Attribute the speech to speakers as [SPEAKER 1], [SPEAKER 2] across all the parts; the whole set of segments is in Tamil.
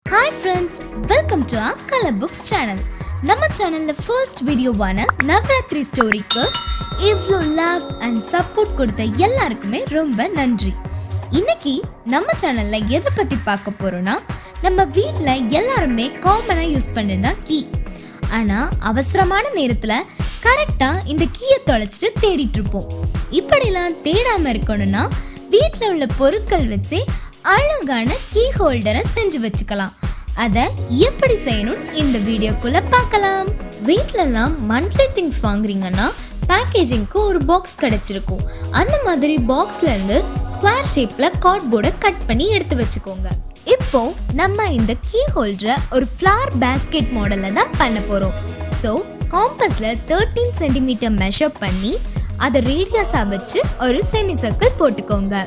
[SPEAKER 1] ஹாய் ஃப்ரெண்ட்ஸ் வெல்கம் டு ஆ கலர் புக்ஸ் சேனல் நம்ம சேனல்ல ஃபர்ஸ்ட் வீடியோவான நவராத்திரி ஸ்டோரிக்கு இவ்வளோ லவ் அண்ட் சப்போர்ட் கொடுத்த எல்லாருக்குமே ரொம்ப நன்றி இன்னைக்கு நம்ம சேனல்ல எதை பத்தி பார்க்க போறோம்னா நம்ம வீட்டில் எல்லாருமே காமனாக யூஸ் பண்ணுறதா கீ ஆனா அவசரமான நேரத்துல கரெக்டா இந்த கீயை தொலைச்சிட்டு தேடிட்டு இருப்போம் இப்படிலாம் தேடாம இருக்கணும்னா வீட்டில் உள்ள பொருட்கள் வச்சு அழகான கீ ஹோல்டரை செஞ்சு வச்சுக்கலாம் அதை எப்படி செய்யணும் இந்த வீடியோக்குள்ள பார்க்கலாம் வீட்டிலலாம் மந்த்லி திங்ஸ் வாங்குறீங்கன்னா பேக்கேஜிங்க்கு ஒரு பாக்ஸ் கிடைச்சிருக்கும் அந்த மாதிரி பாக்ஸ்ல இருந்து ஸ்கொயர் ஷேப்ல கார்ட்போர்டை கட் பண்ணி எடுத்து வச்சுக்கோங்க இப்போ நம்ம இந்த கீ ஹோல்டரை ஒரு ஃப்ளார் பேஸ்கெட் மாடல்ல தான் பண்ண போறோம் ஸோ காம்பஸ்ல தேர்ட்டீன் சென்டிமீட்டர் மெஷர் பண்ணி அதை ரேடியஸா வச்சு ஒரு செமி சர்க்கிள் போட்டுக்கோங்க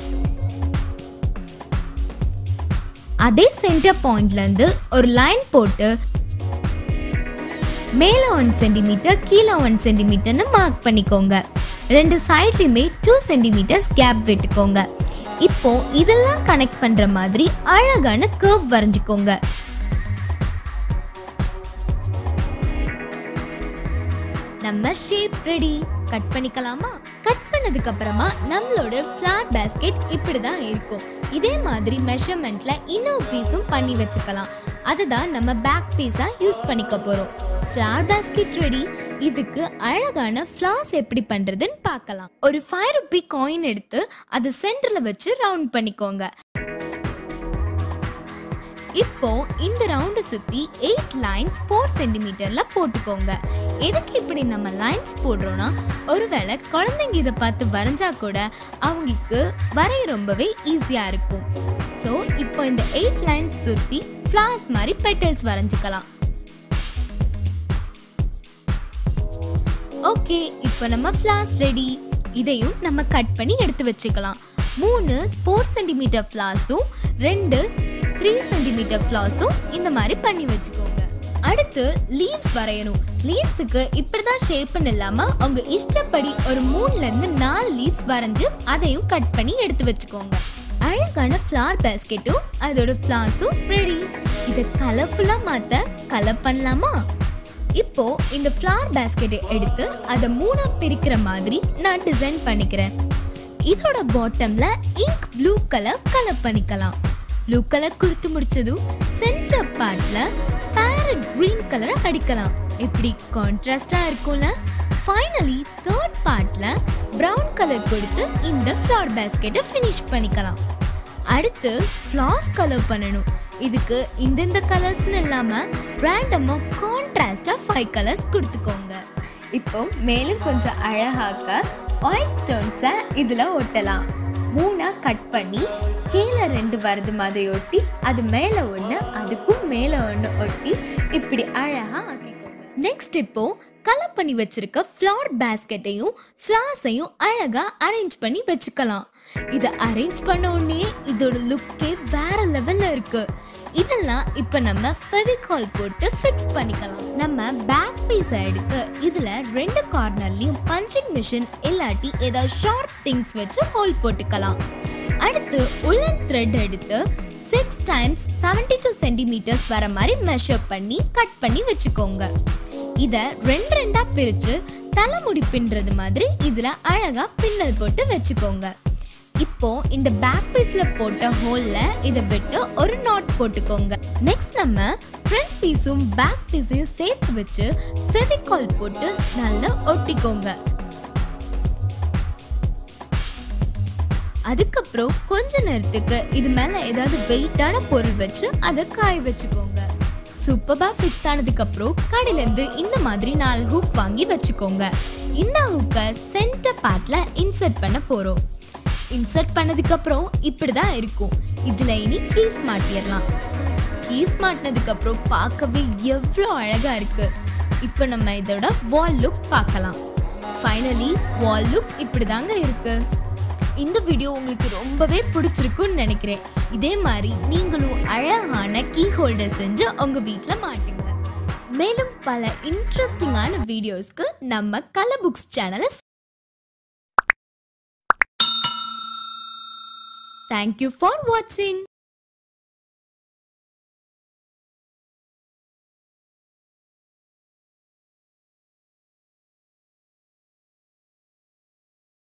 [SPEAKER 1] அதே சென்டர் பாயிண்ட்ல இருந்து ஒரு லைன் போட்டு மேலே ஒன் சென்டிமீட்டர் கீழே ஒன் சென்டிமீட்டர்னு மார்க் பண்ணிக்கோங்க ரெண்டு சைட்லையுமே டூ சென்டிமீட்டர்ஸ் கேப் விட்டுக்கோங்க இப்போ இதெல்லாம் கனெக்ட் பண்ற மாதிரி அழகான கர்வ் வரைஞ்சுக்கோங்க நம்ம ஷேப் ரெடி கட் பண்ணிக்கலாமா கட் பண்ணதுக்கு அப்புறமா நம்மளோட ஃபிளார் பேஸ்கெட் இப்படி தான் இருக்கும் இதே மாதிரி மெஷர்மெண்ட்ல இன்னொரு பீஸும் பண்ணி வச்சுக்கலாம் அதுதான் நம்ம பேக் பீஸா யூஸ் பண்ணிக்க போறோம் ஃபிளார் பேஸ்கெட் ரெடி இதுக்கு அழகான ஃப்ளார்ஸ் எப்படி பண்றதுன்னு பார்க்கலாம் ஒரு ஃபைவ் ருபி காயின் எடுத்து அது சென்டர்ல வச்சு ரவுண்ட் பண்ணிக்கோங்க இப்போ இந்த ரவுண்டை சுத்தி எயிட் லைன்ஸ் ஃபோர் சென்டிமீட்டர்ல போட்டுக்கோங்க எதுக்கு இப்படி நம்ம லைன்ஸ் போடுறோம்னா ஒருவேளை குழந்தைங்க இதை பார்த்து வரைஞ்சா கூட அவங்களுக்கு வரைய ரொம்பவே ஈஸியா இருக்கும் ஸோ இப்போ இந்த எயிட் லைன்ஸ் சுத்தி ஃப்ளார்ஸ் மாதிரி பெட்டல்ஸ் வரைஞ்சிக்கலாம் ஓகே இப்போ நம்ம ஃப்ளார்ஸ் ரெடி இதையும் நம்ம கட் பண்ணி எடுத்து வச்சுக்கலாம் மூணு ஃபோர் சென்டிமீட்டர் ஃப்ளார்ஸும் ரெண்டு த்ரீ சென்டிமீட்டர் ஃப்ளார்ஸும் இந்த மாதிரி பண்ணி வச்சுக்கோங்க அடுத்து லீவ்ஸ் வரையணும் லீவ்ஸுக்கு இப்படிதான் ஷேப்னு இல்லாம உங்க இஷ்டப்படி ஒரு மூணுல இருந்து நாலு லீவ்ஸ் வரைஞ்சு அதையும் கட் பண்ணி எடுத்து வச்சுக்கோங்க அழகான ஃப்ளார் பேஸ்கெட்டும் அதோட ஃப்ளார்ஸும் ரெடி இதை கலர்ஃபுல்லா மாத்த கலர் பண்ணலாமா இப்போ இந்த ஃப்ளார் பேஸ்கெட்டை எடுத்து அதை மூணா பிரிக்கிற மாதிரி நான் டிசைன் பண்ணிக்கிறேன் இதோட பாட்டம்ல இங்க் ப்ளூ கலர் கலர் பண்ணிக்கலாம் ப்ளூ கலர் கொடுத்து முடிச்சதும் சென்டர் பார்ட்ல பேரட் கிரீன் கலர் அடிக்கலாம் எப்படி கான்ட்ராஸ்டா இருக்கும்ல ஃபைனலி தேர்ட் பார்ட்ல பிரவுன் கலர் கொடுத்து இந்த ஃப்ளார் பேஸ்கெட்டை ஃபினிஷ் பண்ணிக்கலாம் அடுத்து ஃப்ளார்ஸ் கலர் பண்ணணும் இதுக்கு இந்தந்த கலர்ஸ்னு இல்லாமல் ரேண்டமாக கான்ட்ராஸ்டாக ஃபைவ் கலர்ஸ் கொடுத்துக்கோங்க இப்போ மேலும் கொஞ்சம் அழகாக்க ஒயிட் ஸ்டோன்ஸை இதில் ஒட்டலாம் மூணாக கட் பண்ணி கீழே ரெண்டு வரது மாதிரி ஒட்டி அது மேலே ஒன்று அதுக்கும் மேலே ஒன்று ஒட்டி இப்படி அழகாக ஆக்கிக்கோங்க நெக்ஸ்ட் இப்போ கலர் பண்ணி வச்சிருக்க ஃப்ளார் பேஸ்கெட்டையும் ஃப்ளார்ஸையும் அழகா அரேஞ்ச் பண்ணி வச்சுக்கலாம் இதை அரேஞ்ச் பண்ண உடனே இதோட லுக்கே வேற லெவல்ல இருக்கு இதெல்லாம் இப்போ நம்ம ஃபெவிகால் போட்டு ஃபிக்ஸ் பண்ணிக்கலாம் நம்ம பேக் பீஸை எடுத்து இதுல ரெண்டு கார்னர்லயும் பஞ்சிங் மிஷின் இல்லாட்டி ஏதாவது ஷார்ப் திங்ஸ் வச்சு ஹோல் போட்டுக்கலாம் அடுத்து உள்ளன் த்ரெட் எடுத்து six times seventy two centimetres வர மாதிரி மெஷர் பண்ணி கட் பண்ணி வச்சுக்கோங்க இதை ரெண்டு ரெண்டா பிரிச்சு தலைமுடி பின்றது மாதிரி இதுல அழகா பின்னல் போட்டு வச்சுக்கோங்க இப்போ இந்த பேக் பீஸ்ல போட்ட ஹோல்ல இதை விட்டு ஒரு நாட் போட்டுக்கோங்க நெக்ஸ்ட் நம்ம ஃப்ரண்ட் பீஸும் பேக் பீஸையும் சேர்த்து வச்சு ஃபெவிகால் போட்டு நல்லா ஒட்டிக்கோங்க அதுக்கப்புறம் கொஞ்ச நேரத்துக்கு இது மேல ஏதாவது வெயிட்டான பொருள் வச்சு அதை காய வச்சுக்கோங்க சூப்பரா ஃபிக்ஸ் ஆனதுக்கு அப்புறம் கடையில இருந்து இந்த மாதிரி நாலு ஹூக் வாங்கி வச்சுக்கோங்க இந்த ஹூக்கை சென்டர் பார்ட்ல இன்சர்ட் பண்ண போறோம் இன்சர்ட் பண்ணதுக்கு அப்புறம் இப்படிதான் இருக்கும் இதுல இனி கீஸ் மாட்டிடலாம் கீஸ் மாட்டினதுக்கு அப்புறம் பார்க்கவே எவ்வளோ அழகா இருக்கு இப்போ நம்ம இதோட வால் லுக் பார்க்கலாம் ஃபைனலி வால் லுக் இப்படிதாங்க இருக்கு இந்த வீடியோ உங்களுக்கு ரொம்பவே பிடிச்சிருக்குன்னு நினைக்கிறேன் இதே மாதிரி நீங்களும் அழகான கீ ஹோல்டர் செஞ்சு உங்க வீட்டில் மாட்டுங்க மேலும் பல இன்ட்ரெஸ்டிங்கான வீடியோஸ்க்கு நம்ம கலர் புக்ஸ் சேனலை தேங்க்யூ ஃபார் வாட்சிங்